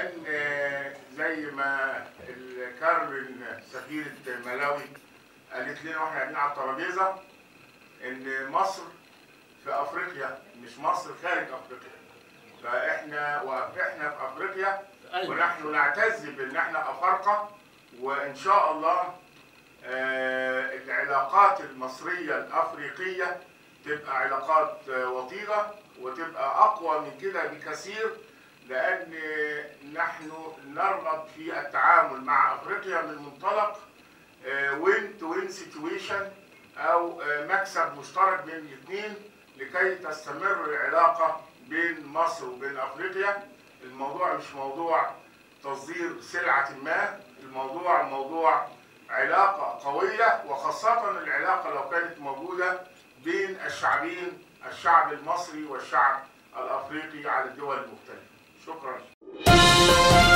لان زي ما كارلين سفيره ملاوي قالت لنا واحنا قاعدين على الترابيزه ان مصر في افريقيا مش مصر خارج افريقيا فاحنا واحنا في افريقيا أيوة. ونحن نعتز بان احنا افارقه وان شاء الله آه، العلاقات المصريه الافريقيه تبقى علاقات آه، وطيده وتبقى اقوى من كده بكثير لان نحن نرغب في التعامل مع افريقيا من منطلق وين تو وين سيتويشن او آه، مكسب مشترك بين الاثنين لكي تستمر العلاقه بين مصر وبين افريقيا الموضوع مش موضوع تصدير سلعه ما الموضوع موضوع علاقه قويه وخاصه العلاقه لو كانت موجوده بين الشعبين الشعب المصري والشعب الافريقي على الدول المختلفه شكرا